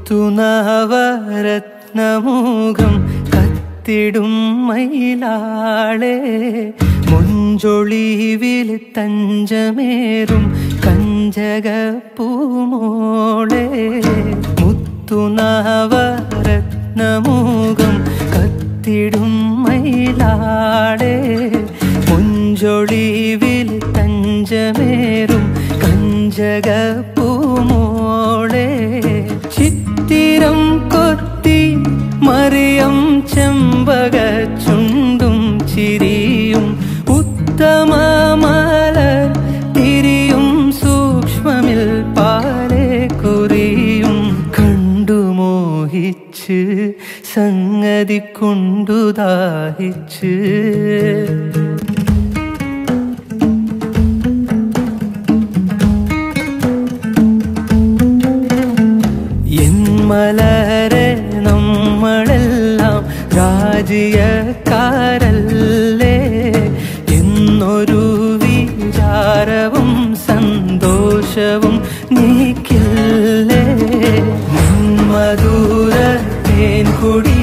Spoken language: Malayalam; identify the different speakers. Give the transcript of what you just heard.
Speaker 1: മുത്തുനവരത്നമുഖം കത്തിടും മയിലാളെ മുഞ്ചൊളിവിൽ തഞ്ചമേറും കഞ്ചകപ്പൂമോളെ മുത്തുനവരത്നമുഖം കത്തിടും മയിലാളെ മുഞ്ചൊളിവിൽ തഞ്ചമേറും കഞ്ചകപ്പൂമോളെ ചിത്തിരം കൊത്തി മറിയം ചെമ്പക ചുണ്ടും ചിരിയും ഉത്തമമല തിരിയും സൂക്ഷ്മമിൽ പാലെ കുറിയും കണ്ടു മോഹിച്ച് സംഗതി കൊണ്ടു ദാഹിച്ച് എൻ മലരെ നമ്മളെല്ലാം രാജ്യക്കാരല്ലേ എന്നൊരു വിചാരവും സന്തോഷവും നീക്കില്ലേ മധുര തേൻ കുടി